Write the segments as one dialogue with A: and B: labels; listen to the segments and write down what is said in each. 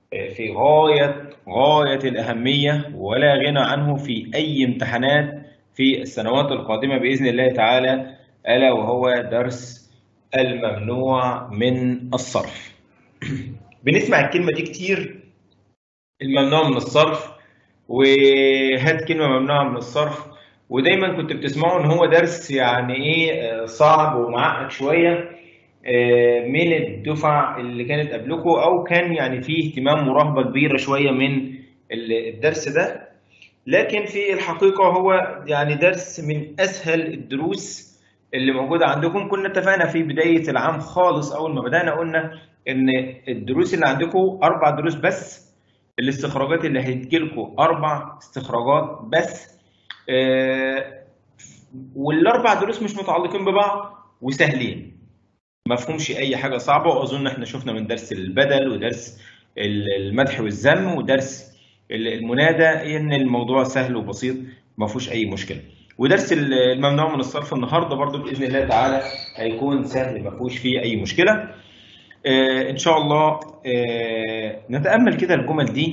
A: في غاية غاية الأهمية ولا غنى عنه في أي امتحانات في السنوات القادمة بإذن الله تعالى ألا وهو درس الممنوع من الصرف بنسمع الكلمة دي كتير الممنوع من الصرف وهات كلمة ممنوعة من الصرف ودايما كنت بتسمعوا ان هو درس يعني ايه صعب ومعقد شويه من الدفع اللي كانت قبلكم او كان يعني فيه اهتمام ورهبه كبيره شويه من الدرس ده لكن في الحقيقه هو يعني درس من اسهل الدروس اللي موجوده عندكم كنا اتفقنا في بدايه العام خالص اول ما بدانا قلنا ان الدروس اللي عندكم اربع دروس بس الاستخراجات اللي هتجيلكم اربع استخراجات بس والاربع دروس مش متعلقين ببعض وسهلين ما فيهمش اي حاجه صعبه واظن احنا شفنا من درس البدل ودرس المدح والذم ودرس المنادى ان الموضوع سهل وبسيط ما فيهوش اي مشكله ودرس الممنوع من الصرف النهارده برضو باذن الله تعالى هيكون سهل ما فيهوش فيه اي مشكله ان شاء الله نتامل كده الجمل دي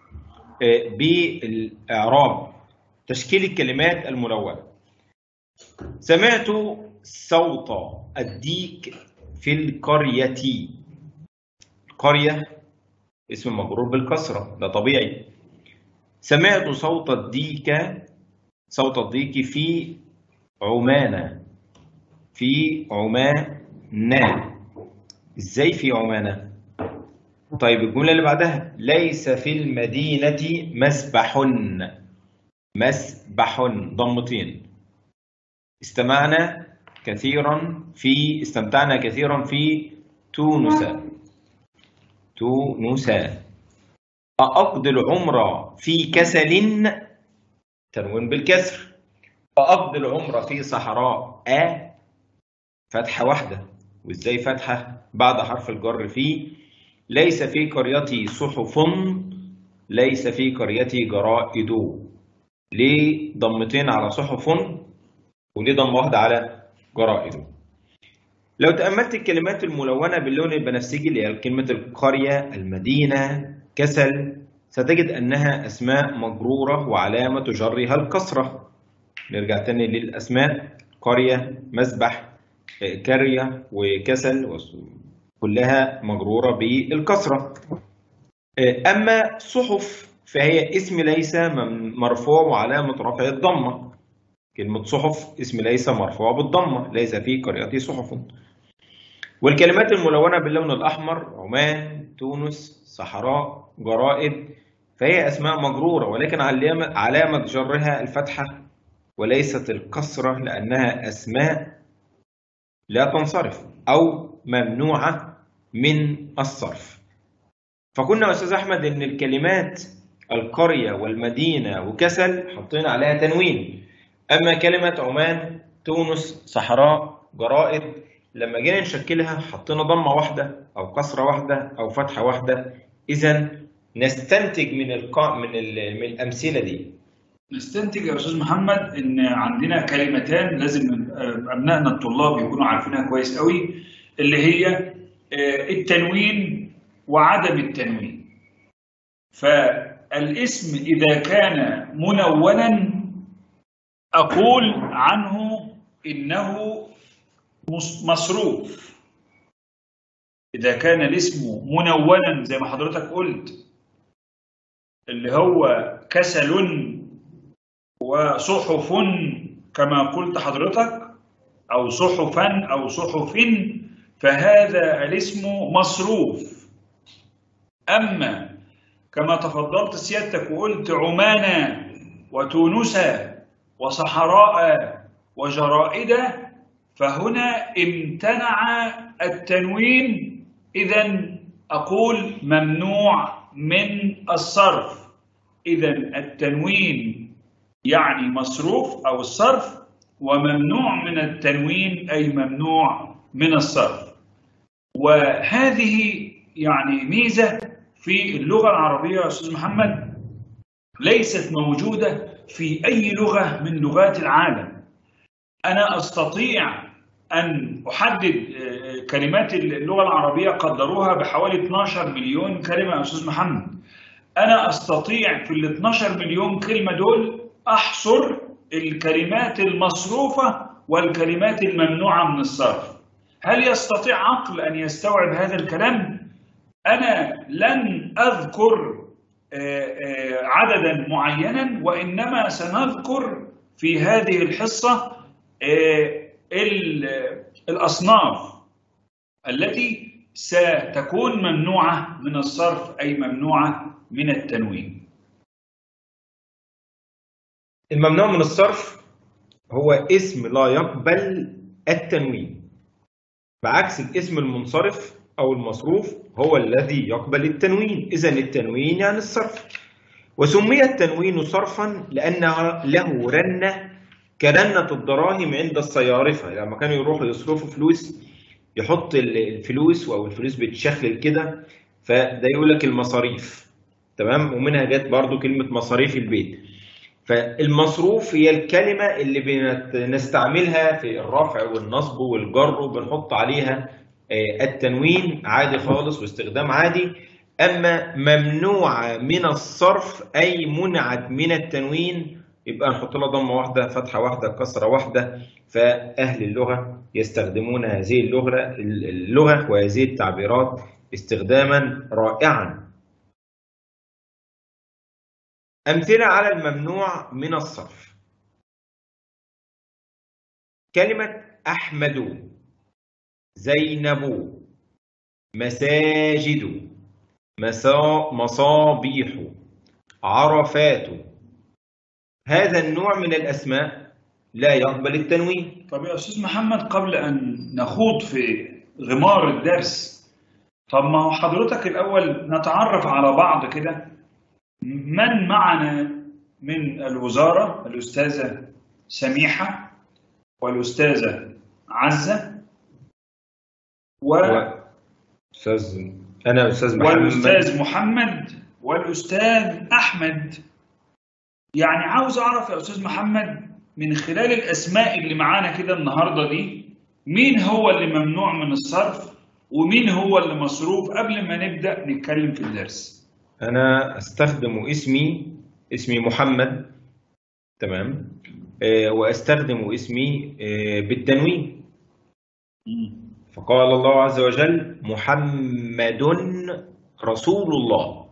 A: بالاعراب تشكيل الكلمات الملونة سمعت صوت الديك في القرية القرية اسم مجرور بالكسرة ده طبيعي سمعت صوت الديك صوت الديك في عمانة في عمانة ازاي في عمانة طيب الجملة اللي بعدها ليس في المدينة مسبح مسبح ضمتين استمعنا كثيرا في استمتعنا كثيرا في تونس تونس أقضي العمر في كسل تنوين بالكسر أقضي العمر في صحراء أ فتحة واحدة وإزاي فتحة بعد حرف الجر في ليس في قريتي صحف ليس في قريتي جرائد ليه ضمتين على صحف وليه ضمه واحده على جرائد لو تأملت الكلمات الملونة باللون البنفسجي اللي هي كلمة القرية المدينة كسل ستجد أنها أسماء مجرورة وعلامة جرها الكسرة نرجع تاني للأسماء قرية مسبح كرية وكسل كلها مجرورة بالكسرة أما صحف فهي اسم ليس مرفوع وعلامة رفعه الضمة كلمة صحف اسم ليس مرفوع بالضمة ليس في قريتي صحف والكلمات الملونة باللون الأحمر عمان تونس صحراء جرائد فهي أسماء مجرورة ولكن علامة جرها الفتحة وليست الكسرة لأنها أسماء لا تنصرف أو ممنوعة من الصرف فقلنا يا أستاذ أحمد إن الكلمات القرية والمدينة وكسل حطينا عليها تنوين أما كلمة عمان تونس صحراء جرائد لما جينا نشكلها حطينا ضمة واحدة أو كسرة واحدة أو فتحة واحدة إذا نستنتج من القا... من, ال... من الأمثلة دي
B: نستنتج يا أستاذ محمد إن عندنا كلمتان لازم أبنائنا الطلاب يكونوا عارفينها كويس قوي اللي هي التنوين وعدم التنوين فالاسم إذا كان منونا أقول عنه إنه مصروف إذا كان الاسم منونا زي ما حضرتك قلت اللي هو كسل وصحف كما قلت حضرتك أو صحفا أو صحف فهذا الاسم مصروف أما كما تفضلت سيادتك وقلت عمانا وتونسا وصحراء وجرائد فهنا امتنع التنوين إذا أقول ممنوع من الصرف إذا التنوين يعني مصروف أو الصرف وممنوع من التنوين أي ممنوع من الصرف وهذه يعني ميزة في اللغة العربية يا أستاذ محمد ليست موجودة في أي لغة من لغات العالم أنا أستطيع أن أحدد كلمات اللغة العربية قدروها بحوالي 12 مليون كلمة يا أستاذ محمد أنا أستطيع في ال 12 مليون كلمة دول أحصر الكلمات المصروفة والكلمات الممنوعة من الصرف هل يستطيع عقل أن يستوعب هذا الكلام؟ أنا لن أذكر عددا معينا وإنما سنذكر في هذه الحصة الأصناف التي ستكون ممنوعة من الصرف أي ممنوعة من التنوين
A: الممنوع من الصرف هو اسم لا يقبل التنوين بعكس الاسم المنصرف أو المصروف هو الذي يقبل التنوين إذا التنوين يعني الصرف وسمي التنوين صرفا لأنه له رنة كرنة الدراهم عند الصيارفة لما كانوا يروحوا يصرفوا فلوس يحط الفلوس أو الفلوس بتشخلل كده فده يقول لك المصاريف تمام ومنها جت برضو كلمة مصاريف البيت فالمصروف هي الكلمة اللي بنستعملها في الرفع والنصب والجر وبنحط عليها التنوين عادي خالص واستخدام عادي أما ممنوع من الصرف أي منعت من التنوين يبقى نحط لها ضمة واحدة فتحة واحدة كسرة واحدة فأهل اللغة يستخدمون هذه اللغة اللغة وهذه التعبيرات استخداما رائعا أمثلة على الممنوع من الصرف كلمة أحمد زينب مساجد مسا مصابيح عرفات هذا النوع من الأسماء لا يقبل التنوين
B: طب يا أستاذ محمد قبل أن نخوض في غمار الدرس طب ما هو حضرتك الأول نتعرف على بعض كده من معنا من الوزارة الأستاذة سميحة والأستاذة عزة و...
A: أستاذ أنا أستاذ محمد
B: والأستاذ محمد والأستاذ أحمد يعني عاوز أعرف يا أستاذ محمد من خلال الأسماء اللي معانا كده النهاردة دي مين هو اللي ممنوع من الصرف ومين هو اللي مصروف قبل ما نبدأ نتكلم في الدرس
A: أنا أستخدم اسمي اسمي محمد تمام أه وأستخدم اسمي أه بالتنوين فقال الله عز وجل محمد رسول الله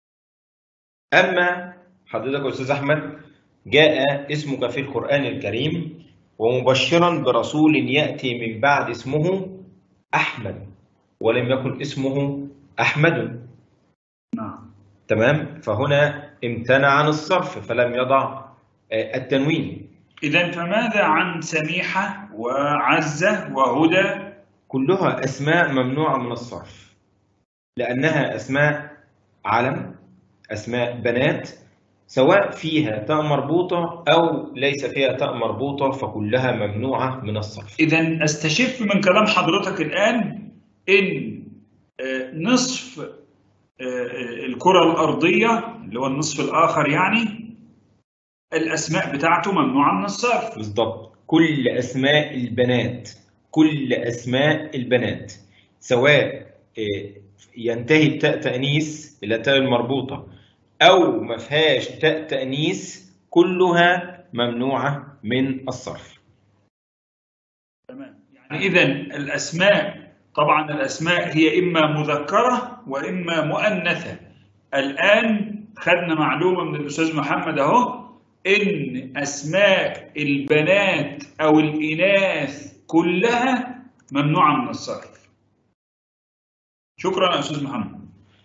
A: أما حضرتك يا أستاذ أحمد جاء اسمك في القرآن الكريم ومبشرا برسول يأتي من بعد اسمه أحمد ولم يكن اسمه أحمد
B: نعم
A: تمام فهنا امتنع عن الصرف فلم يضع التنوين
B: إذا فماذا عن سميحة وعزة وهدى
A: كلها أسماء ممنوعة من الصرف لأنها أسماء علم أسماء بنات سواء فيها تاء مربوطة أو ليس فيها تاء مربوطة فكلها ممنوعة من الصرف
B: إذا أستشف من كلام حضرتك الآن إن نصف الكرة الأرضية اللي هو النصف الآخر يعني الأسماء بتاعته ممنوعة من الصرف
A: بالضبط كل أسماء البنات كل أسماء البنات سواء ينتهي التاء تأنيث إلى تاء المربوطة أو ما فيهاش تاء تأنيث كلها ممنوعة من الصرف.
B: تمام يعني إذا الأسماء طبعا الأسماء هي إما مذكرة وإما مؤنثة. الآن خدنا معلومة من الأستاذ محمد أهو إن أسماء البنات أو الإناث كلها ممنوعة من الصرف. شكرا يا أستاذ محمد.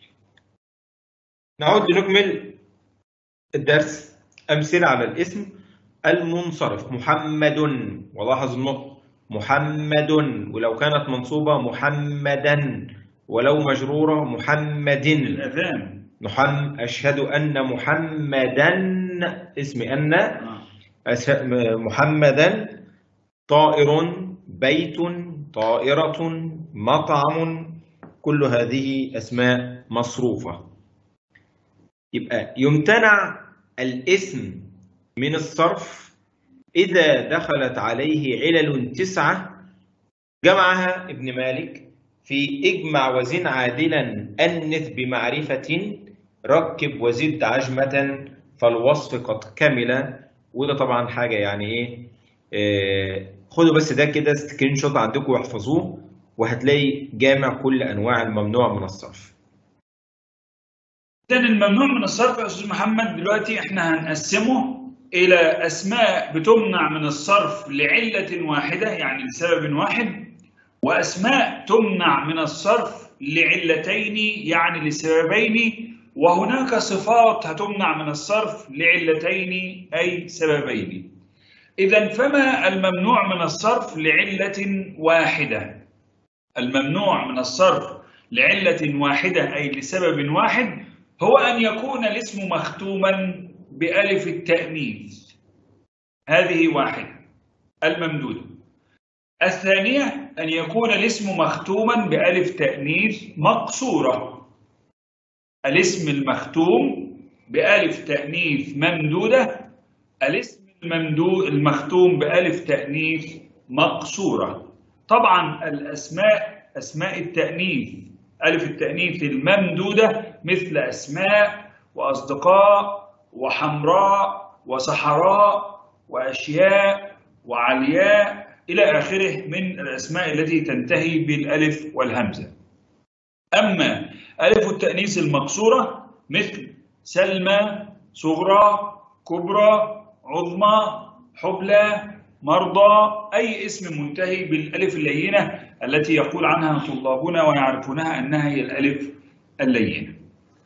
A: نعود لنكمل الدرس أمثلة على الاسم المنصرف محمد ولاحظ النطق محمد ولو كانت منصوبة محمدا ولو مجرورة محمد
B: الأذان
A: محم أشهد أن محمدا اسم أن محمدا طائر بيت طائرة مطعم كل هذه أسماء مصروفة يبقى يمتنع الاسم من الصرف إذا دخلت عليه علل تسعة جمعها ابن مالك في اجمع وزن عادلا أنث بمعرفة ركب وزد عجمة فالوصف قد كمل وده طبعا حاجة يعني ايه آه خدوا بس ده كده سكرين شوت عندكم واحفظوه وهتلاقي جامع كل انواع الممنوع من الصرف
B: إذا الممنوع من الصرف يا أستاذ محمد دلوقتي إحنا هنقسمه إلى أسماء بتمنع من الصرف لعلة واحدة يعني لسبب واحد وأسماء تمنع من الصرف لعلتين يعني لسببين وهناك صفات هتمنع من الصرف لعلتين أي سببين إذا فما الممنوع من الصرف لعلة واحدة الممنوع من الصرف لعلة واحدة أي لسبب واحد هو أن يكون الاسم مختوما بألف التأنيث هذه واحدة الممدودة الثانية أن يكون الاسم مختوما بألف تأنيث مقصورة الاسم المختوم بألف تأنيث ممدودة الاسم الممدود المختوم بألف تأنيث مقصورة طبعا الأسماء أسماء التأنيث ألف التأنيث الممدودة مثل أسماء وأصدقاء وحمراء وصحراء وأشياء وعلياء إلى آخره من الأسماء التي تنتهي بالألف والهمزة أما ألف التأنيث المقصورة مثل سلمى صغرى كبرى عظمى حبلى مرضى أي اسم منتهي بالألف اللينة التي يقول عنها طلابنا ويعرفونها أنها هي الألف اللينة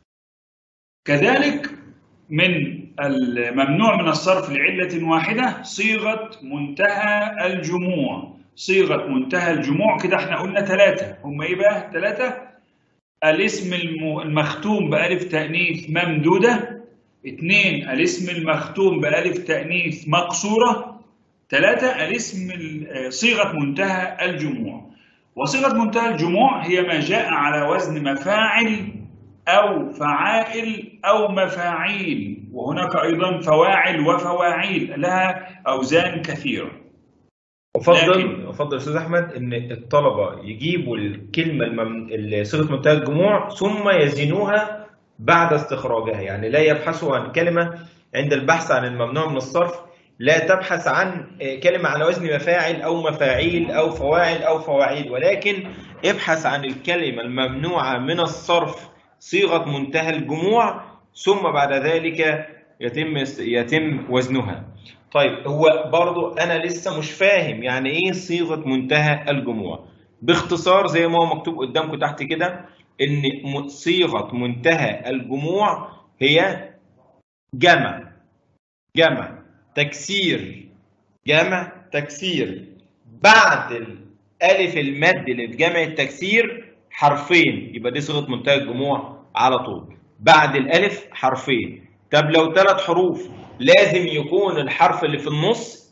B: كذلك من الممنوع من الصرف لعلة واحدة صيغة منتهى الجموع صيغة منتهى الجموع كده احنا قلنا ثلاثة هم ايه بقى ثلاثة الاسم المختوم بألف تأنيث ممدودة اثنين الاسم المختوم بألف تأنيث مقصورة ثلاثة الاسم صيغة منتهى الجموع وصيغة منتهى الجموع هي ما جاء على وزن مفاعل أو فعائل أو مفاعيل وهناك أيضا فواعل وفواعيل لها أوزان كثيرة
A: افضل
B: لكن-
A: افضل استاذ احمد ان الطلبه يجيبوا الكلمه المم... صيغه منتهى الجموع ثم يزنوها بعد استخراجها يعني لا يبحثوا عن كلمه عند البحث عن الممنوع من الصرف لا تبحث عن آه، كلمه على وزن مفاعل او مفاعيل او فواعل او فواعيل ولكن ابحث عن الكلمه الممنوعه من الصرف صيغه منتهى الجموع ثم بعد ذلك يتم يتم وزنها طيب هو برضو انا لسه مش فاهم يعني ايه صيغه منتهى الجموع باختصار زي ما هو مكتوب قدامكم تحت كده ان م- صيغه منتهى الجموع هي جمع جمع تكسير جمع تكسير بعد الالف المد اللي في جمع التكسير حرفين يبقى دي صيغه منتهى الجموع على طول بعد الالف حرفين طب لو ثلاث حروف لازم يكون الحرف اللي في النص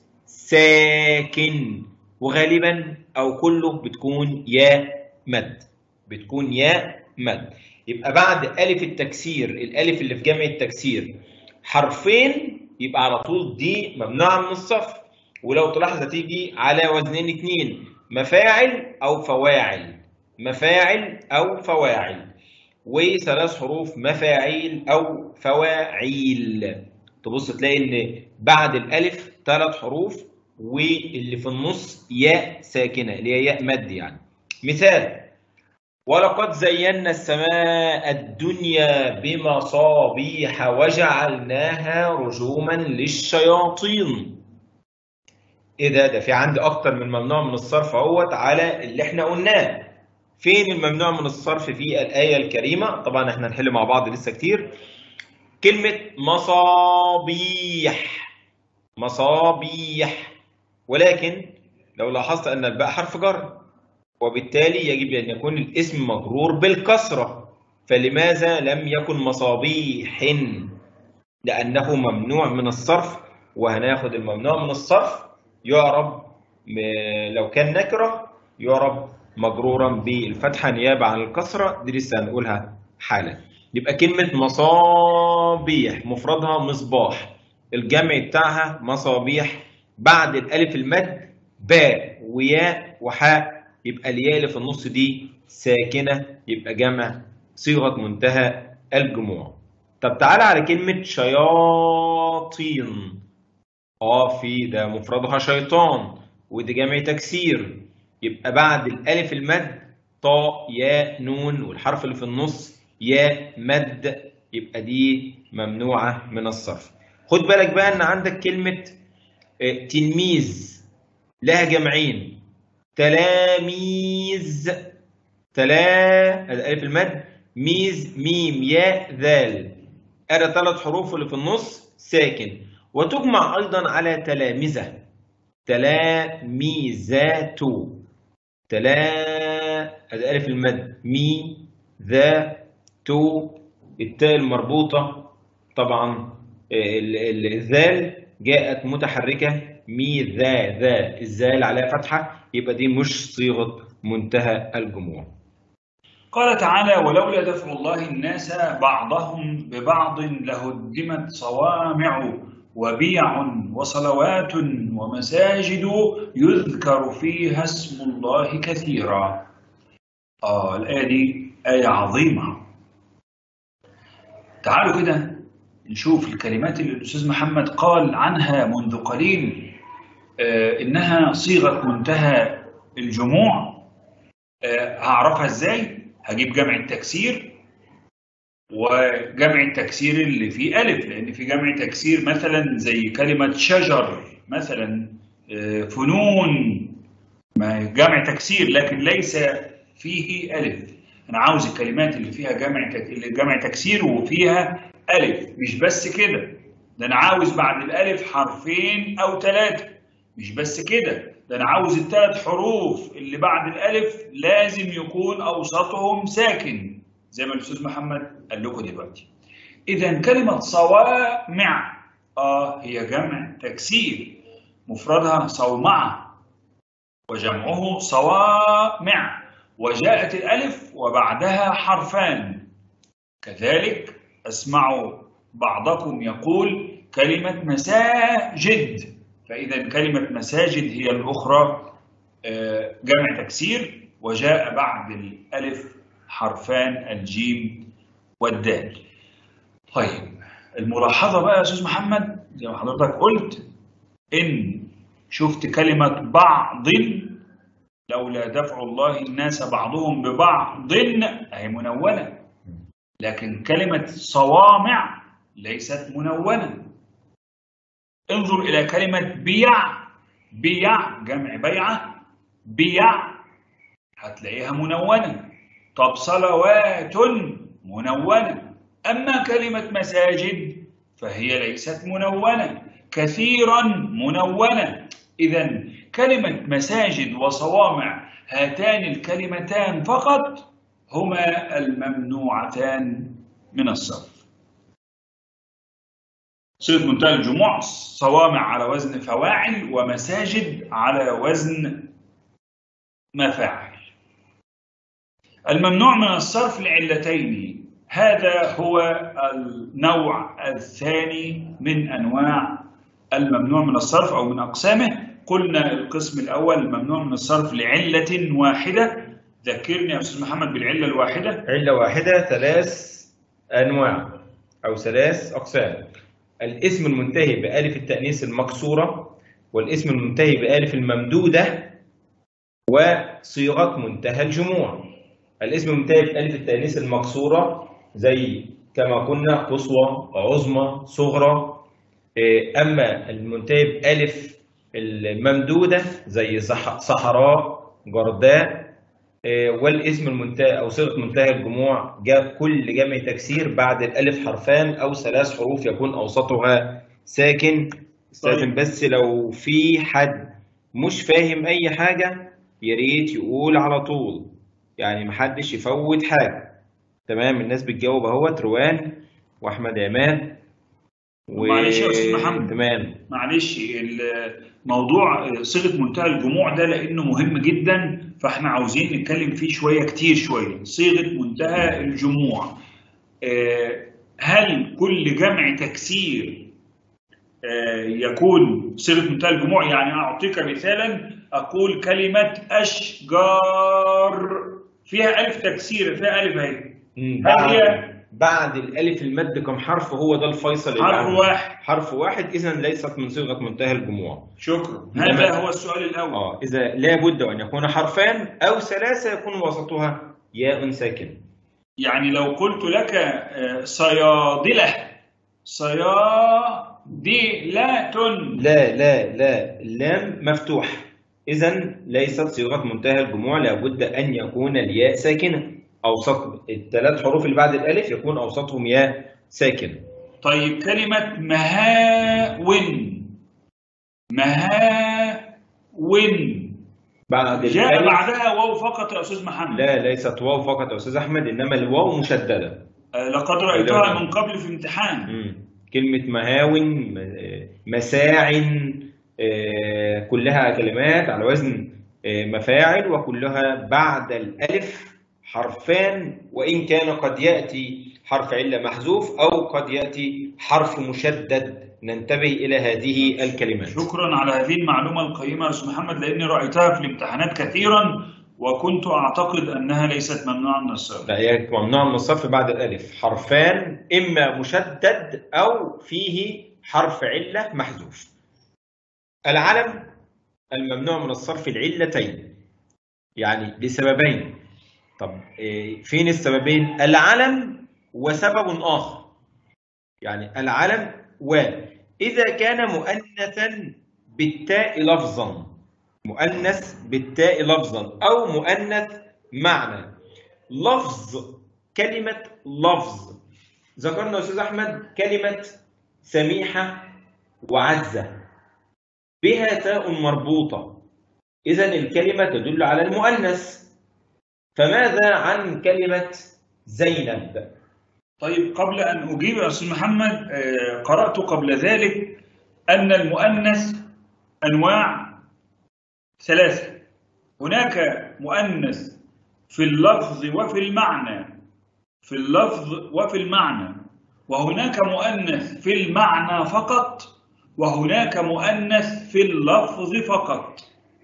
A: ساكن وغالبا او كله بتكون ياء مد بتكون ياء مد يبقى بعد الف التكسير الالف اللي في جمع التكسير حرفين يبقى على طول دي ممنوعه من الصرف ولو تلاحظ هتيجي على وزنين اتنين مفاعل او فواعل مفاعل او فواعل وثلاث حروف مفاعيل او فواعيل تبص تلاقي ان بعد الالف ثلاث حروف واللي في النص ياء ساكنه اللي هي ياء مد يعني مثال ولقد زينا السماء الدنيا بمصابيح وجعلناها رجوما للشياطين ايه ده ده في عندي اكتر من ممنوع من الصرف اهوت على اللي احنا قلناه فين الممنوع من الصرف في الآية الكريمة طبعا احنا هنحل مع بعض لسه كتير كلمة مصابيح مصابيح ولكن لو لاحظت أن الباء حرف جر وبالتالي يجب أن يكون الاسم مجرور بالكسرة فلماذا لم يكن مصابيح لأنه ممنوع من الصرف وهناخد الممنوع من الصرف يعرب م- لو كان نكرة يعرب مجرورا بالفتحة نيابة عن الكسرة دي لسه هنقولها حالا يبقى كلمة مصابيح مفردها مصباح الجمع بتاعها مصابيح بعد الألف المد باء وياء وحاء يبقى الياء اللي في النص دي ساكنة يبقى جمع صيغة منتهى الجموع طب تعالى على كلمة شياطين اه في ده مفردها شيطان ودي جمع تكسير يبقى بعد الألف المد طاء ياء نون والحرف اللي في النص ياء مد يبقى دي ممنوعة من الصرف خد بالك بقى ان عندك كلمة تلميذ لها جمعين تلاميذ تلا الالف المد ميز ميم ياء ذال ادي ثلاث حروف اللي في النص ساكن وتجمع ايضا على تلامذه تلاميذات تلا الالف المد مي ذا تو التاء المربوطه طبعا الذال جاءت متحركه مي ذا ذا الزال عليها فتحه يبقى دي مش صيغه منتهى الجموع
B: قال تعالى ولولا دفع الله الناس بعضهم ببعض لهدمت صوامع وبيع وصلوات ومساجد يذكر فيها اسم الله كثيرا آه الآية دي آية عظيمة تعالوا كده نشوف الكلمات اللي الأستاذ محمد قال عنها منذ قليل آه إنها صيغة منتهى الجموع آه هعرفها إزاي؟ هجيب جمع التكسير وجمع التكسير اللي فيه ألف لأن في جمع تكسير مثلا زي كلمة شجر مثلا فنون ما جمع تكسير لكن ليس فيه ألف أنا عاوز الكلمات اللي فيها جمع اللي جمع تكسير وفيها ألف مش بس كده ده أنا عاوز بعد الألف حرفين أو ثلاثة مش بس كده ده أنا عاوز الثلاث حروف اللي بعد الألف لازم يكون أوسطهم ساكن زي ما الأستاذ محمد قال لكم دلوقتي. إذا كلمة صوامع آه هي جمع تكسير مفردها صومعة وجمعه صوامع وجاءت الألف وبعدها حرفان كذلك أسمع بعضكم يقول كلمة مساجد فإذا كلمة مساجد هي الأخرى جمع تكسير وجاء بعد الألف حرفان الجيم والدال طيب الملاحظة بقى يا أستاذ محمد زي ما حضرتك قلت إن شفت كلمة بعض لولا دفع الله الناس بعضهم ببعض أهي منونة لكن كلمة صوامع ليست منونة انظر إلى كلمة بيع بيع جمع بيعة بيع هتلاقيها منونة طب صلوات منونة أما كلمة مساجد فهي ليست منونة كثيرا منونة إذا كلمة مساجد وصوامع هاتان الكلمتان فقط هما الممنوعتان من الصرف صيغة منتهى الجموع صوامع على وزن فواعل ومساجد على وزن مفاعل الممنوع من الصرف لعلتين هذا هو النوع الثاني من انواع الممنوع من الصرف او من اقسامه قلنا القسم الاول الممنوع من الصرف لعله واحده ذكرني يا استاذ محمد بالعله الواحده
A: علة واحدة ثلاث أنواع أو ثلاث أقسام الاسم المنتهي بألف التأنيث المكسورة والاسم المنتهي بألف الممدودة وصيغة منتهى الجموع الاسم المنتهي بألف التأنيث المكسورة زي كما قلنا قصوى عظمى صغرى أما المنتهي بألف الممدودة زي صحراء جرداء والاسم المنتهى أو صيغة منتهى الجموع جاء كل جمع تكسير بعد الألف حرفان أو ثلاث حروف يكون أوسطها ساكن استاذن بس لو في حد مش فاهم أي حاجة يا ريت يقول على طول يعني محدش يفوت حاجة تمام الناس بتجاوب اهوت روان واحمد عماد
B: و... معلش يا استاذ محمد
A: تمام
B: معلش الموضوع صيغه منتهى الجموع ده لانه مهم جدا فاحنا عاوزين نتكلم فيه شويه كتير شويه صيغه منتهى الجموع هل كل جمع تكسير يكون صيغه منتهى الجموع يعني اعطيك مثالا أقول كلمة أشجار فيها ألف تكسير فيها ألف أهي
A: مم.
B: هل
A: بعد
B: هي
A: بعد الالف المد كم حرف هو ده الفيصل اللي
B: حرف
A: عندنا.
B: واحد
A: حرف واحد اذا ليست من صيغه منتهى الجموع
B: شكرا
A: إنما-
B: هذا هو السؤال الأول
A: اه اذا لا بد ان يكون حرفان او ثلاثه يكون وسطها ياء ساكن
B: يعني لو قلت لك آه، صيادلة صيادلة
A: لا لا لا اللام مفتوح اذا ليست صيغه منتهى الجموع لابد ان يكون الياء ساكنه اوسط الثلاث حروف اللي بعد الالف يكون اوسطهم ياء ساكنه
B: طيب كلمة مهاون مهاون
A: بعد
B: جاء
A: الالف
B: بعدها واو فقط يا أستاذ محمد
A: لا ليست واو فقط يا استاذ احمد انما الواو مشدده
B: آه، لقد رأيتها من قبل في امتحان
A: مم. كلمة مهاون م- مساع آه، كلها كلمات على وزن آه، مفاعل وكلها بعد الألف حرفان وإن كان قد يأتي حرف علة محذوف أو قد يأتي حرف مشدد ننتبه إلى هذه الكلمات
B: شكرا على هذه المعلومة القيمة يا أستاذ محمد لأني رأيتها في الامتحانات كثيرا وكنت أعتقد أنها ليست ممنوعة من الصرف
A: لا هي ممنوع من الصرف بعد الألف حرفان إما مشدد أو فيه حرف علة محذوف العلم الممنوع من الصرف العلتين يعني لسببين طب إيه، فين السببين العلم وسبب آخر يعني العلم وإذا كان مؤنثا بالتاء لفظا مؤنث بالتاء لفظا أو مؤنث معنى لفظ كلمة لفظ ذكرنا يا أستاذ أحمد كلمة سميحة وعزة بها تاء مربوطة إذا الكلمة تدل على المؤنث فماذا عن كلمة زينب
B: طيب قبل أن أجيب يا أستاذ محمد آه، قرأت قبل ذلك أن المؤنث أنواع ثلاثة هناك مؤنث في اللفظ وفي المعنى في اللفظ وفي المعنى وهناك مؤنث في المعنى فقط وهناك مؤنث في اللفظ فقط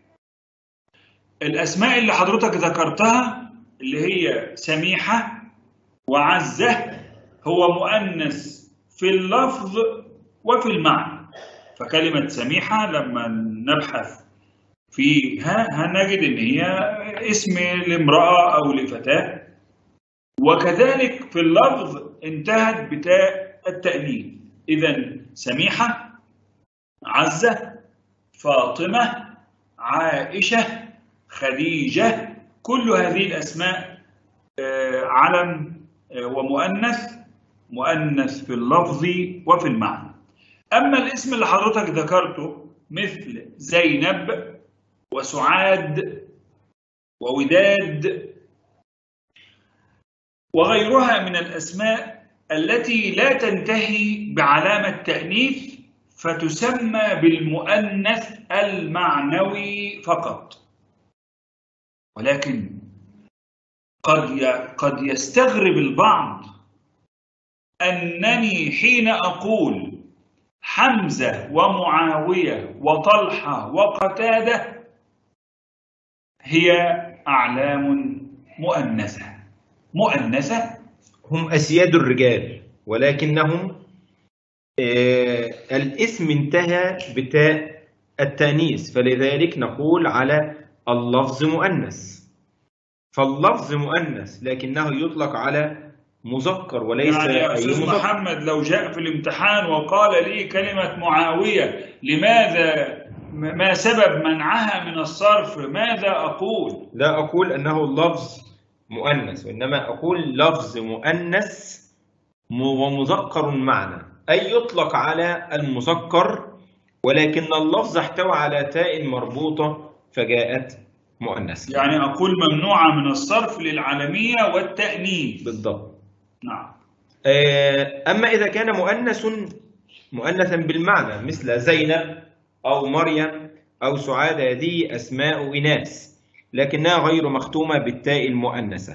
B: الأسماء اللي حضرتك ذكرتها اللي هي سميحة وعزة هو مؤنث في اللفظ وفي المعنى فكلمة سميحة لما نبحث فيها هنجد إن هي اسم لامرأة أو لفتاة وكذلك في اللفظ انتهت بتاء التأنيث إذا سميحة عزة فاطمة عائشة خديجة كل هذه الأسماء آه، علم آه، ومؤنث مؤنث في اللفظ وفي المعنى أما الاسم اللي حضرتك ذكرته مثل زينب وسعاد ووداد وغيرها من الأسماء التي لا تنتهي بعلامة تأنيث فتسمى بالمؤنث المعنوي فقط ولكن قد ي- قد يستغرب البعض أنني حين أقول حمزة ومعاوية وطلحة وقتادة هي أعلام مؤنثة مؤنثة
A: هم أسياد الرجال ولكنهم آه، الاسم انتهى بتاء التانيث فلذلك نقول على اللفظ مؤنث فاللفظ مؤنث لكنه يطلق على مذكر وليس
B: يعني يا
A: أي
B: أستاذ
A: مذكر
B: محمد لو جاء في الامتحان وقال لي كلمة معاوية لماذا م- ما سبب منعها من الصرف ماذا أقول
A: لا أقول أنه اللفظ مؤنث وإنما أقول لفظ مؤنث م- ومذكر معنى أي يطلق على المذكر ولكن اللفظ احتوى على تاء مربوطة فجاءت مؤنثة
B: يعني أقول ممنوعة من الصرف للعالمية والتأنيث
A: بالضبط
B: نعم
A: آه، أما إذا كان مؤنث مؤنثا بالمعنى مثل زينب أو مريم أو سعاد هذه أسماء إناث لكنها غير مختومة بالتاء المؤنثة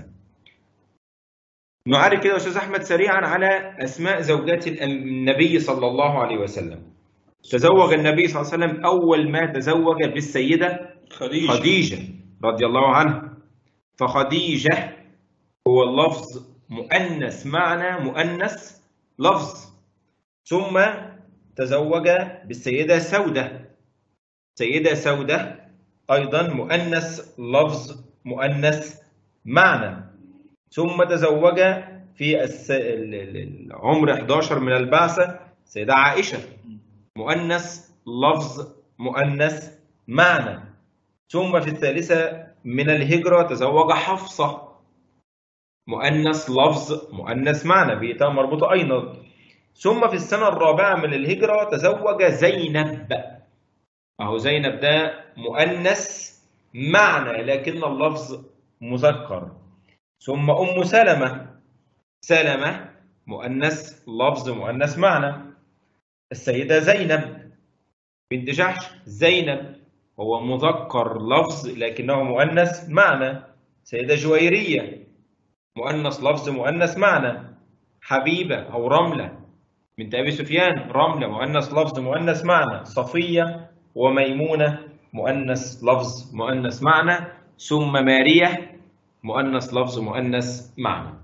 A: نعرف كده يا أستاذ أحمد سريعا على أسماء زوجات الأم- النبي صلى الله عليه وسلم تزوج النبي صلى الله عليه وسلم أول ما تزوج بالسيدة
B: خديجة
A: خديجة رضي الله عنها فخديجة هو اللفظ مؤنث معنى مؤنث لفظ ثم تزوج بالسيدة سودة سيدة سودة أيضا مؤنث لفظ مؤنث معنى ثم تزوج في الس... ال- ال- العمر 11 من البعثة سيدة عائشة مؤنث لفظ مؤنث معنى ثم في الثالثة من الهجرة تزوج حفصة مؤنث لفظ مؤنث معنى بيتها مربوطة أيضا ثم في السنة الرابعة من الهجرة تزوج زينب أهو زينب ده مؤنث معنى لكن اللفظ مذكر ثم أم سلمة سلمة مؤنث لفظ مؤنث معنى السيدة زينب بنت جحش زينب هو مذكر لفظ لكنه مؤنث معنى سيدة جويرية مؤنث لفظ مؤنث معنى حبيبة أو رملة بنت أبي سفيان رملة مؤنث لفظ مؤنث معنى صفية وميمونة مؤنث لفظ مؤنث معنى ثم مارية مؤنث لفظ مؤنث معنى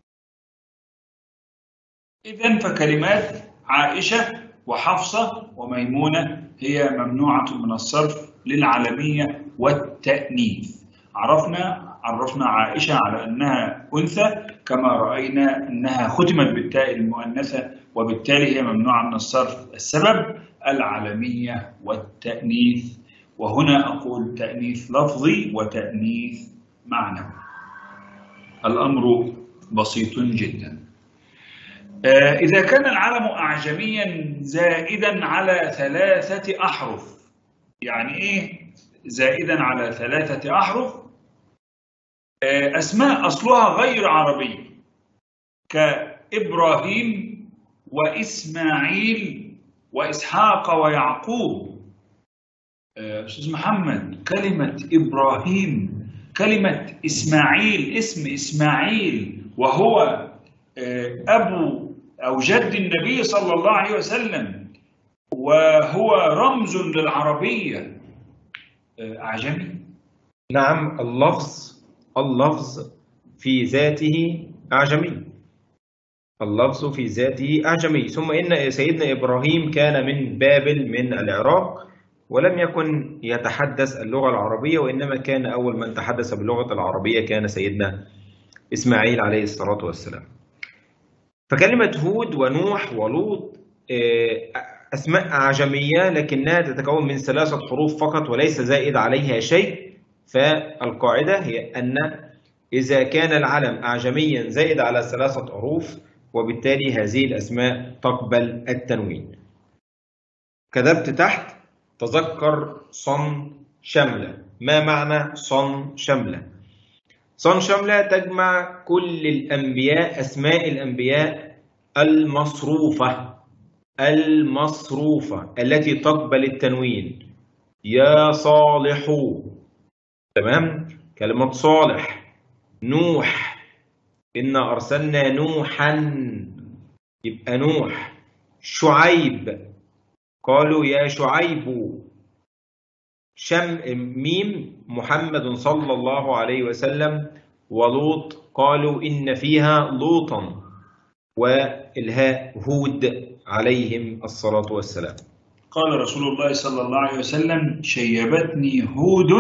B: إذا فكلمات عائشة وحفصة وميمونة هي ممنوعة من الصرف للعالمية والتأنيث عرفنا عرفنا عائشة على أنها أنثى كما رأينا أنها ختمت بالتاء المؤنثة وبالتالي هي ممنوعة من الصرف السبب العالمية والتأنيث وهنا أقول تأنيث لفظي وتأنيث معنوي الأمر بسيط جدا آه، إذا كان العلم أعجميا زائدا على ثلاثة أحرف يعني إيه زائدا على ثلاثة أحرف آه، أسماء أصلها غير عربي كإبراهيم وإسماعيل وإسحاق ويعقوب آه، أستاذ محمد كلمة إبراهيم كلمة إسماعيل اسم إسماعيل وهو آه، أبو أو جد النبي صلى الله عليه وسلم وهو رمز للعربية آه، أعجمي
A: نعم اللفظ اللفظ في ذاته أعجمي اللفظ في ذاته أعجمي ثم إن سيدنا إبراهيم كان من بابل من العراق ولم يكن يتحدث اللغة العربية وإنما كان أول من تحدث باللغة العربية كان سيدنا إسماعيل عليه الصلاة والسلام فكلمة هود ونوح ولوط آه، أسماء أعجمية لكنها تتكون من ثلاثة حروف فقط وليس زائد عليها شيء فالقاعدة هي أن إذا كان العلم أعجميا زائد على ثلاثة حروف وبالتالي هذه الأسماء تقبل التنوين كتبت تحت تذكر صن شملة ما معنى صن شملة صن شملة تجمع كل الأنبياء أسماء الأنبياء المصروفة المصروفة التي تقبل التنوين يا صالح تمام كلمة صالح نوح إنا أرسلنا نوحا يبقى نوح شعيب قالوا يا شعيب شم ميم محمد صلى الله عليه وسلم ولوط قالوا إن فيها لوطا والهاء هود عليهم الصلاة والسلام
B: قال رسول الله صلى الله عليه وسلم شيبتني هود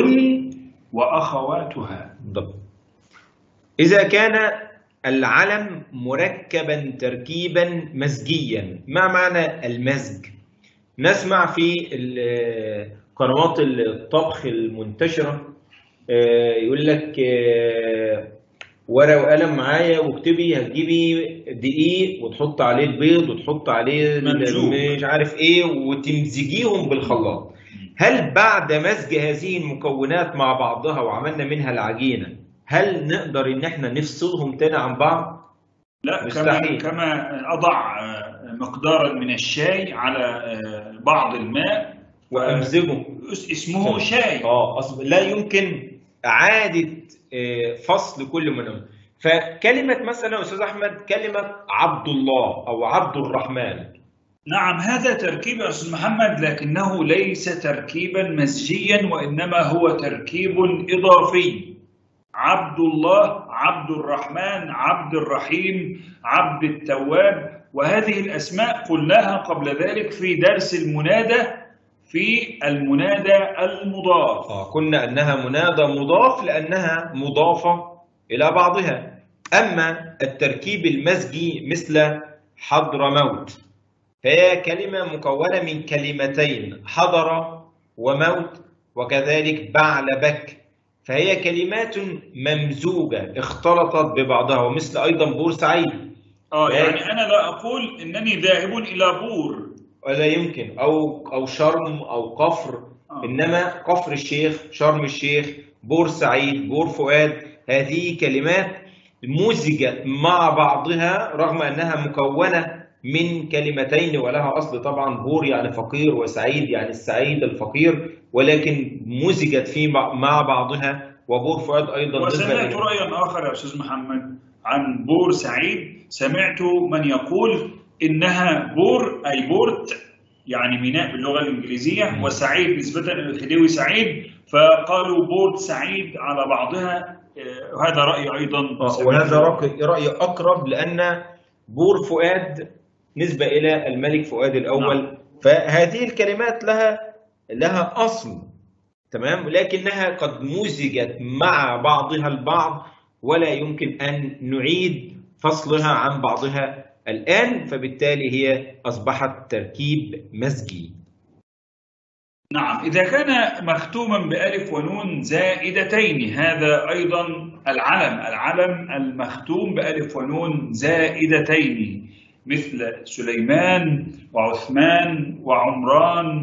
B: وأخواتها
A: بالضبط إذا كان العلم مركبا تركيبا مزجيا ما معنى المزج نسمع في ال- قنوات الطبخ المنتشرة آه، يقول لك آه، ورقة وقلم معايا واكتبي هتجيبي دقيق وتحط عليه البيض وتحط عليه ال-
B: ممزوج.
A: مش عارف ايه وتمزجيهم بالخلاط هل بعد مزج هذه المكونات مع بعضها وعملنا منها العجينة هل نقدر ان احنا نفصلهم تاني عن بعض؟
B: لا كما
A: مستحيل.
B: كما أضع آه، مقدارا من الشاي على آه، بعض الماء
A: وامزجهم
B: اس- اسمه شاي
A: اه أصل لا يمكن اعاده آه، فصل كل منهم فكلمه مثلا يا استاذ احمد كلمه عبد الله او عبد الرحمن
B: نعم هذا تركيب يا أستاذ محمد لكنه ليس تركيبا مزجيا وإنما هو تركيب إضافي عبد الله عبد الرحمن عبد الرحيم عبد التواب وهذه الأسماء قلناها قبل ذلك في درس المنادى في المنادى المضاف
A: آه قلنا أنها منادى مضاف لأنها مضافة إلى بعضها أما التركيب المزجي مثل حضر موت فهي كلمة مكونة من كلمتين حضر وموت وكذلك بعلبك فهي كلمات ممزوجة اختلطت ببعضها ومثل أيضا بورسعيد
B: آه يعني أنا لا أقول إنني ذاهب إلى بور
A: ولا يمكن أو أو شرم أو قفر
B: آه.
A: إنما كفر الشيخ شرم الشيخ بورسعيد بور فؤاد هذه كلمات مزجت مع بعضها رغم أنها مكونة من كلمتين ولها أصل طبعا بور يعني فقير وسعيد يعني السعيد الفقير ولكن مزجت في مع بعضها وبور فؤاد أيضا
B: وسمعت رأيا آخر يا أستاذ محمد عن بور سعيد سمعت من يقول إنها بور أي بورت يعني ميناء باللغة الإنجليزية وسعيد نسبة إلى الخديوي سعيد فقالوا بورت سعيد على بعضها آه، هذا رأي أيضا
A: آه، وهذا رأي رأي أقرب لأن بور فؤاد نسبة إلى الملك فؤاد الأول
B: نعم.
A: فهذه الكلمات لها لها أصل تمام لكنها قد مزجت مع بعضها البعض ولا يمكن أن نعيد فصلها عن بعضها الآن فبالتالي هي أصبحت تركيب مزجي
B: نعم إذا كان مختوما بألف ونون زائدتين هذا أيضا العلم العلم المختوم بألف ونون زائدتين مثل سليمان وعثمان وعمران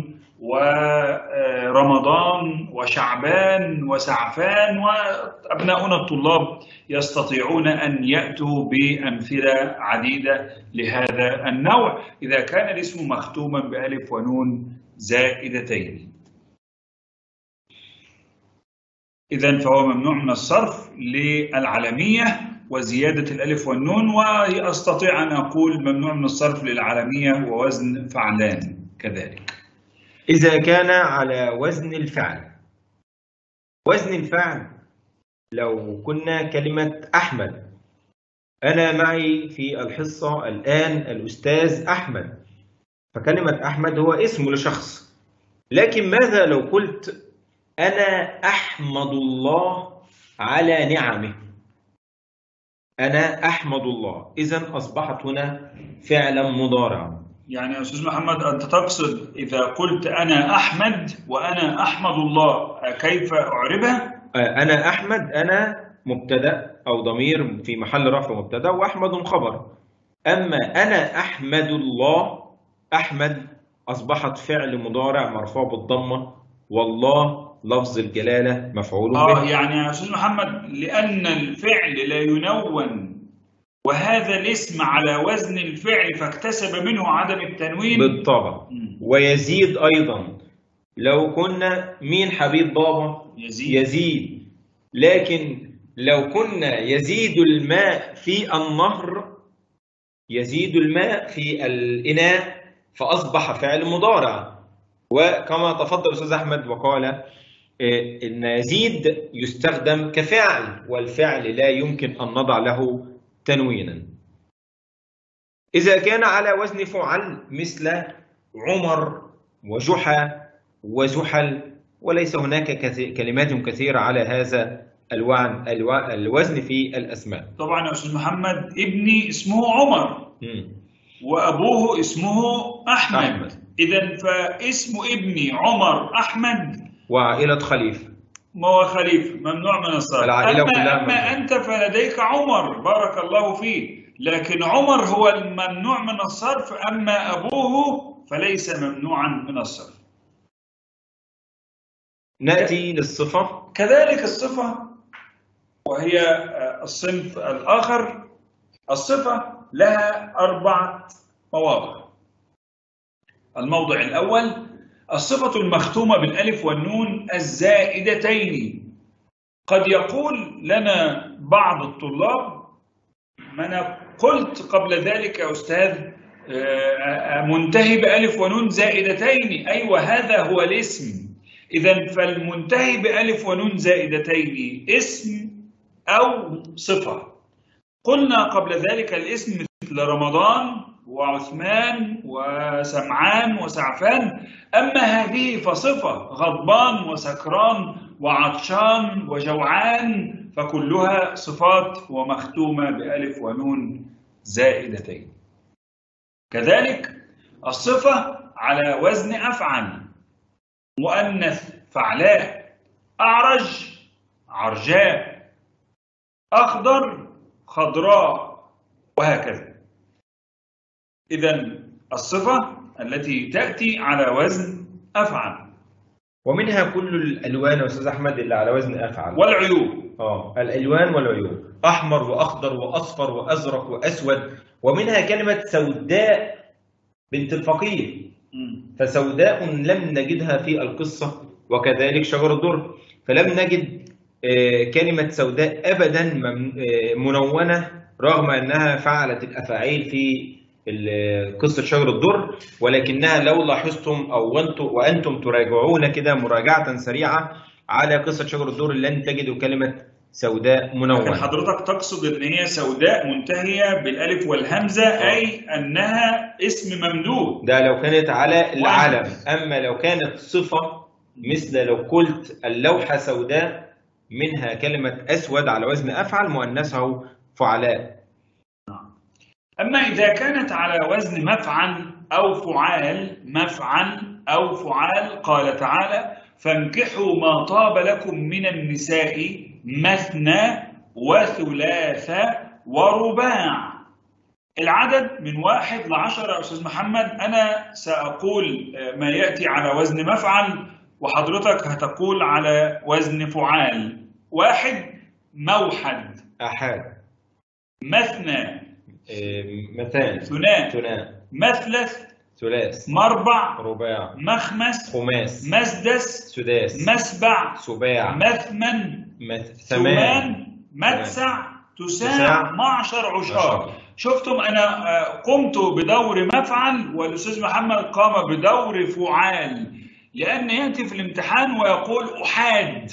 B: ورمضان وشعبان وسعفان وأبناؤنا الطلاب يستطيعون أن يأتوا بأمثلة عديدة لهذا النوع إذا كان الاسم مختوما بألف ونون زائدتين إذا فهو ممنوع من الصرف للعلمية وزيادة الألف والنون وأستطيع أن أقول ممنوع من الصرف للعلمية ووزن فعلان كذلك
A: إذا كان على وزن الفعل وزن الفعل لو كنا كلمة أحمد أنا معي في الحصة الآن الأستاذ أحمد فكلمة أحمد هو اسم لشخص لكن ماذا لو قلت أنا أحمد الله على نعمه أنا أحمد الله إذا أصبحت هنا فعلا مضارعا
B: يعني يا أستاذ محمد أنت تقصد إذا قلت أنا أحمد وأنا أحمد الله كيف أعربها؟
A: أنا أحمد أنا مبتدأ أو ضمير في محل رفع مبتدأ وأحمد خبر أما أنا أحمد الله أحمد أصبحت فعل مضارع مرفوع بالضمة والله لفظ الجلالة مفعول
B: آه
A: به
B: يعني يا أستاذ محمد لأن الفعل لا ينون وهذا الاسم على وزن الفعل فاكتسب منه عدم التنوين
A: بالطبع
B: مم.
A: ويزيد أيضا لو كنا مين حبيب بابا
B: يزيد
A: يزيد لكن لو كنا يزيد الماء في النهر يزيد الماء في الإناء فأصبح فعل مضارع وكما تفضل أستاذ أحمد وقال إيه، إن يزيد يستخدم كفعل والفعل لا يمكن أن نضع له تنوينا إذا كان على وزن فعل مثل عمر وجحا وزحل وليس هناك كثي- كلمات كثيرة على هذا الوعن الو- الوزن في الأسماء
B: طبعا يا أستاذ محمد ابني اسمه عمر
A: مم.
B: وأبوه اسمه أحمد,
A: أحمد.
B: إذا فاسم ابني عمر أحمد
A: وعائلة خليفة
B: ما هو خليفة ممنوع من الصرف
A: العائلة
B: أما,
A: كلها
B: أما
A: ممنوع.
B: أنت فلديك عمر بارك الله فيه لكن عمر هو الممنوع من الصرف أما أبوه فليس ممنوعا من الصرف
A: نأتي للصفة
B: كذلك الصفة وهي آه، الصنف الآخر الصفة لها أربعة مواضع الموضع الأول الصفة المختومة بالألف والنون الزائدتين قد يقول لنا بعض الطلاب ما أنا قلت قبل ذلك يا أستاذ آه، منتهي بألف ونون زائدتين أيوة هذا هو الاسم إذا فالمنتهي بألف ونون زائدتين اسم أو صفة قلنا قبل ذلك الاسم مثل رمضان وعثمان وسمعان وسعفان أما هذه فصفة غضبان وسكران وعطشان وجوعان فكلها صفات ومختومة بألف ونون زائدتين كذلك الصفة على وزن أفعل مؤنث فعلاء أعرج عرجاء أخضر خضراء وهكذا إذا الصفة التي تأتي على وزن أفعل
A: ومنها كل الالوان يا استاذ احمد اللي على وزن افعل
B: والعيوب
A: اه الالوان والعيوب احمر واخضر واصفر وازرق واسود ومنها كلمه سوداء بنت الفقير فسوداء لم نجدها في القصه وكذلك شجر الدر فلم نجد آه، كلمه سوداء ابدا مم- آه، منونه رغم انها فعلت الافاعيل في ال- قصه شجر الدر ولكنها لو لاحظتم او وانتم وانتم تراجعون كده مراجعه سريعه على قصه شجر الدر لن تجدوا كلمه سوداء
B: لكن
A: منونه
B: حضرتك تقصد ان هي سوداء منتهيه بالالف والهمزه اي انها اسم ممدود
A: ده لو كانت على العلم اما لو كانت صفه مثل لو قلت اللوحه سوداء منها كلمه اسود على وزن افعل مؤنثه فعلاء
B: اما اذا كانت على وزن مفعل او فعال مفعل او فعال قال تعالى فانكحوا ما طاب لكم من النساء مثنى وثلاث ورباع العدد من واحد لعشرة يا أستاذ محمد أنا سأقول ما يأتي على وزن مفعل وحضرتك هتقول على وزن فعال واحد موحد
A: احاد
B: مثنى
A: إيه، مثال
B: ثناء
A: ثناء
B: مثلث
A: ثلاث
B: مربع
A: رباع
B: مخمس
A: خماس
B: مسدس
A: سداس
B: مسبع
A: سباع
B: مثمن
A: مث- ثمان
B: ثمان مدسع تساع
A: تساع،
B: معشر عشار
A: عشار.
B: شفتم انا آه، قمت بدور مفعل والاستاذ محمد قام بدور فعال لان ياتي في الامتحان ويقول احاد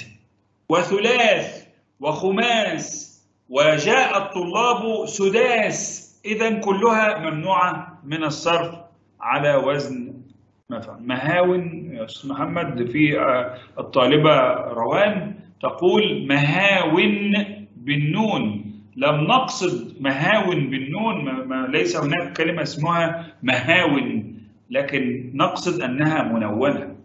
B: وثلاث وخماس وجاء الطلاب سداس اذا كلها ممنوعه من الصرف على وزن مفعل مهاون يا استاذ محمد في آه، الطالبه روان تقول مهاون بالنون لم نقصد مهاون بالنون ما ما ليس هناك كلمة اسمها مهاون لكن نقصد أنها منونة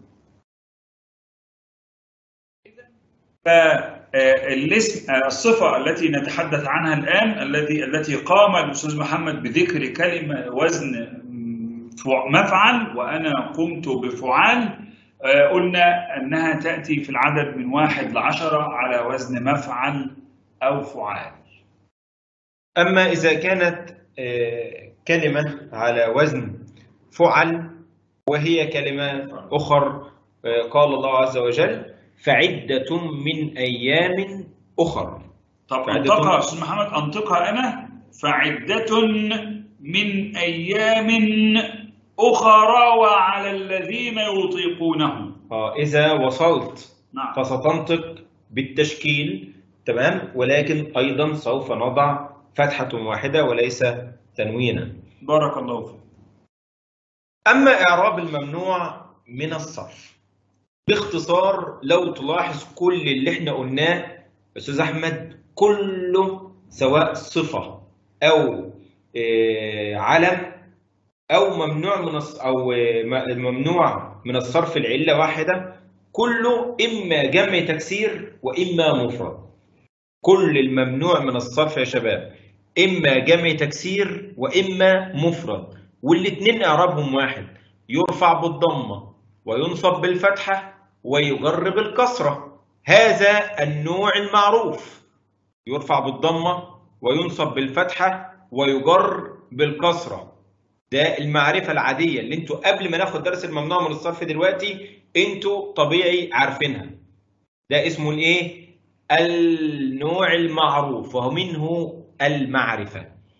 B: فالاسم الصفة التي نتحدث عنها الآن الذي التي قام الأستاذ محمد بذكر كلمة وزن فع- مفعل وأنا قمت بفعال آه، قلنا أنها تأتي في العدد من واحد لعشرة على وزن مفعل أو فعال
A: أما إذا كانت آه، كلمة على وزن فعل وهي كلمة أخر آه، قال الله عز وجل فعدة من أيام أخر
B: طب
A: فعدة-
B: انطقها يا أستاذ محمد أنطقها أنا فعدة من أيام أخرى وعلى الذين يطيقونه
A: آه، إذا وصلت
B: نعم
A: فستنطق بالتشكيل تمام ولكن أيضا سوف نضع فتحة واحدة وليس تنوينا
B: بارك الله فيك
A: أما إعراب الممنوع من الصرف باختصار لو تلاحظ كل اللي احنا قلناه أستاذ أحمد كله سواء صفة أو آه، علم أو ممنوع من الص- أو آه، م- ممنوع من الصرف العلة واحدة كله إما جمع تكسير وإما مفرد كل الممنوع من الصرف يا شباب إما جمع تكسير وإما مفرد والاتنين إعرابهم واحد يرفع بالضمة وينصب بالفتحة ويجر بالكسرة هذا النوع المعروف يرفع بالضمة وينصب بالفتحة ويجر بالكسرة ده المعرفة العادية اللي انتوا قبل ما ناخد درس الممنوع من الصرف دلوقتي انتوا طبيعي عارفينها ده اسمه الايه النوع المعروف وهو منه المعرفة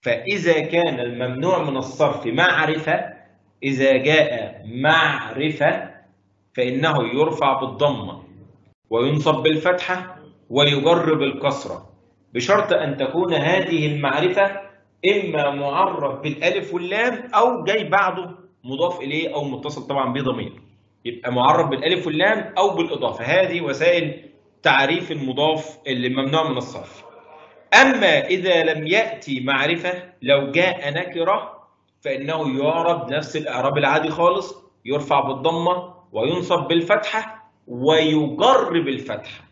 A: فإذا كان الممنوع من الصرف معرفة إذا جاء معرفة فإنه يرفع بالضمة وينصب بالفتحة ويجر بالكسرة بشرط أن تكون هذه المعرفة إما معرف بالألف واللام أو جاي بعده مضاف إليه أو متصل طبعا بضمير يبقى معرف بالألف واللام أو بالإضافة هذه وسائل تعريف المضاف اللي ممنوع من الصرف أما إذا لم يأتي معرفة لو جاء نكرة فإنه يعرب نفس الإعراب العادي خالص يرفع بالضمة وينصب بالفتحة ويجر بالفتحة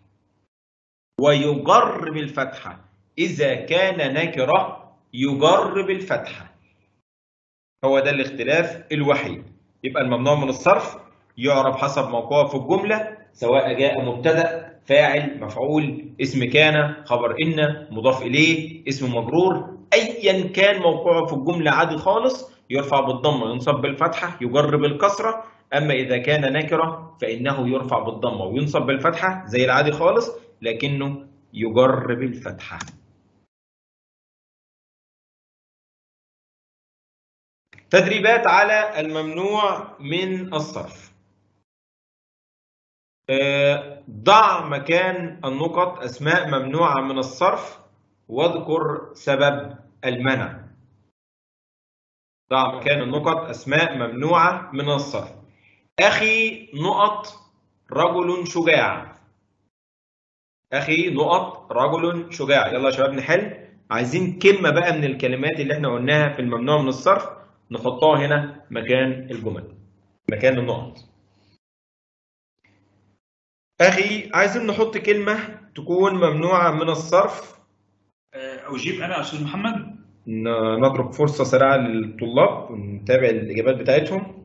A: ويجر بالفتحة إذا كان نكرة يجر بالفتحة هو ده الاختلاف الوحيد يبقى الممنوع من الصرف يعرب حسب موقعه في الجملة سواء جاء مبتدأ فاعل مفعول اسم كان خبر إن مضاف إليه اسم مجرور أيا كان موقعه في الجملة عادي خالص يرفع بالضمة ينصب بالفتحة يجر بالكسرة أما إذا كان نكرة فإنه يرفع بالضمة وينصب بالفتحة زي العادي خالص لكنه يجر بالفتحة تدريبات على الممنوع من الصرف ضع مكان النقط أسماء ممنوعة من الصرف واذكر سبب المنع ضع مكان النقط أسماء ممنوعة من الصرف أخي نقط رجل شجاع أخي نقط رجل شجاع يلا يا شباب نحل عايزين كلمة بقى من الكلمات اللي احنا قلناها في الممنوع من الصرف نحطها هنا مكان الجمل مكان النقط أخي عايزين نحط كلمة تكون ممنوعة من الصرف
B: أجيب أنا أستاذ محمد
A: نترك فرصة سريعة للطلاب ونتابع الإجابات بتاعتهم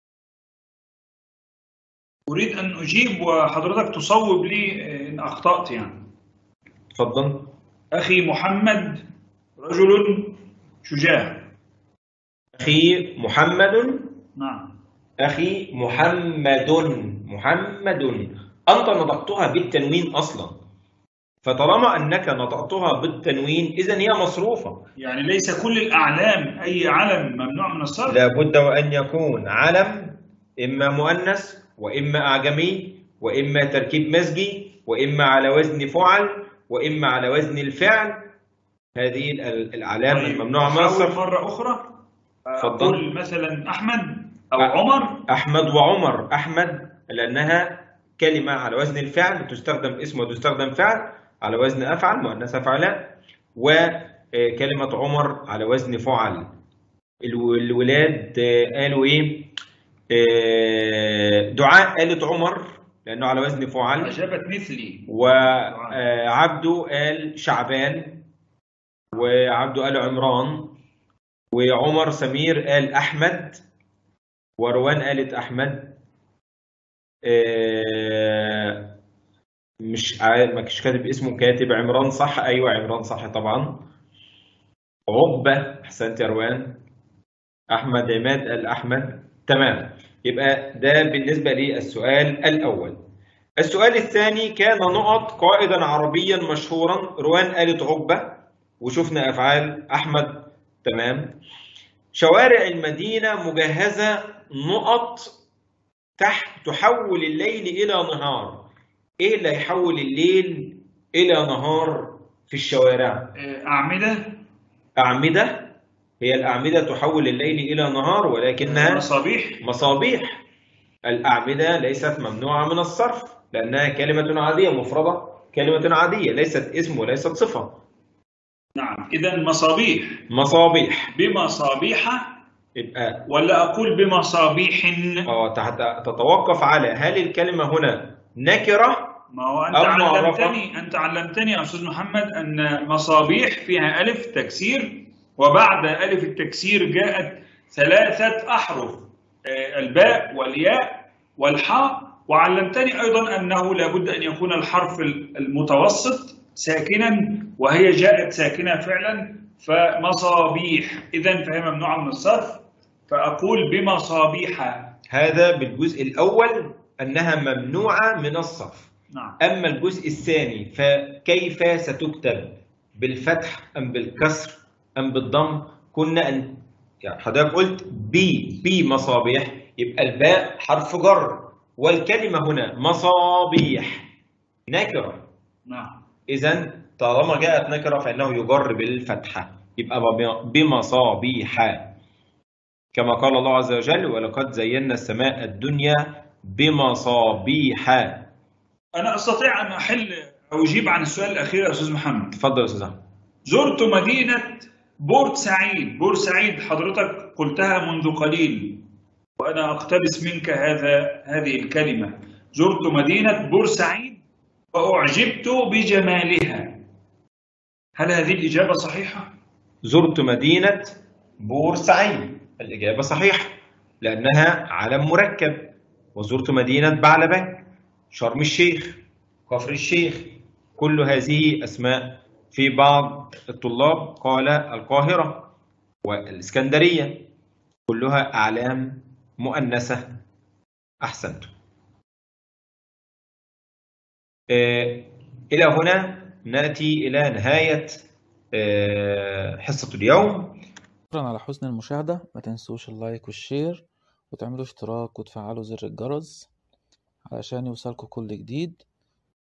B: أريد أن أجيب وحضرتك تصوب لي إن أخطأت يعني
A: اتفضل
B: أخي محمد رجل شجاع
A: أخي محمد
B: نعم
A: أخي محمد محمد أنت نطقتها بالتنوين أصلا فطالما أنك نطقتها بالتنوين إذا هي مصروفة
B: يعني ليس كل الأعلام أي علم ممنوع من الصرف
A: لابد وأن يكون علم إما مؤنث وإما أعجمي وإما تركيب مزجي وإما على وزن فعل وإما على وزن الفعل هذه الأعلام
B: طيب،
A: الممنوعة من
B: أحاول
A: الصرف
B: مرة أخرى
A: اتفضل.
B: أقول مثلا أحمد أو
A: أ-
B: عمر
A: أحمد وعمر أحمد لأنها كلمة على وزن الفعل تستخدم اسم وتستخدم فعل على وزن أفعل مؤنثة فعلاء وكلمة عمر على وزن فعل الو- الولاد آه، قالوا إيه آه، دعاء قالت عمر لأنه على وزن فعل
B: أجابت مثلي
A: وعبده قال شعبان وعبده قال عمران وعمر سمير قال أحمد وروان قالت أحمد آه، مش عارف مش كاتب اسمه كاتب عمران صح أيوة عمران صح طبعا عقبة أحسنت يا روان أحمد عماد قال أحمد تمام يبقى ده بالنسبة للسؤال الأول السؤال الثاني كان نقط قائدا عربيا مشهورا روان قالت عقبة وشفنا أفعال أحمد تمام شوارع المدينة مجهزة نقط تحت تحول الليل إلى نهار إيه اللي هيحول الليل إلى نهار في الشوارع
B: آه، أعمدة
A: أعمدة هي الأعمدة تحول الليل إلى نهار ولكنها
B: مصابيح
A: مصابيح الأعمدة ليست ممنوعة من الصرف لأنها كلمة عادية مفردة كلمة عادية ليست اسم وليست صفة
B: نعم إذا مصابيح
A: مصابيح
B: بمصابيح
A: يبقى
B: ولا أقول بمصابيح
A: اه تحت- تتوقف على هل الكلمة هنا نكرة
B: ما هو أنت
A: أو معرفة.
B: علمتني أنت علمتني يا أستاذ محمد أن مصابيح فيها ألف تكسير وبعد ألف التكسير جاءت ثلاثة أحرف آه، الباء والياء والحاء وعلمتني أيضا أنه لابد أن يكون الحرف المتوسط ساكنا وهي جاءت ساكنة فعلا فمصابيح إذا فهي ممنوعة من الصرف فأقول بمصابيح
A: هذا بالجزء الأول أنها ممنوعة من الصرف
B: نعم
A: أما الجزء الثاني فكيف ستكتب بالفتح أم بالكسر أم بالضم كنا أن يعني حضرتك قلت بي بي مصابيح يبقى الباء حرف جر والكلمة هنا مصابيح نكرة
B: نعم
A: إذا طالما جاءت نكرة فإنه يجر بالفتحة يبقى بم- بمصابيح كما قال الله عز وجل ولقد زينا السماء الدنيا بمصابيح
B: أنا أستطيع أن أحل أو أجيب عن السؤال الأخير يا أستاذ محمد
A: تفضل يا أستاذ أحمد
B: زرت مدينة بورسعيد بورسعيد حضرتك قلتها منذ قليل وأنا أقتبس منك هذا هذه الكلمة زرت مدينة بورسعيد وأعجبت بجمالها هل هذه الإجابة صحيحة؟
A: زرت مدينة بورسعيد الإجابة صحيحة لأنها علم مركب وزرت مدينة بعلبك شرم الشيخ كفر الشيخ كل هذه أسماء في بعض الطلاب قال القاهرة والإسكندرية كلها أعلام مؤنثة أحسنت آه، إلى هنا نأتي إلى نهاية آه، حصة اليوم
C: شكرا على حسن المشاهدة ما تنسوش اللايك والشير وتعملوا اشتراك وتفعلوا زر الجرس علشان يوصلكوا كل جديد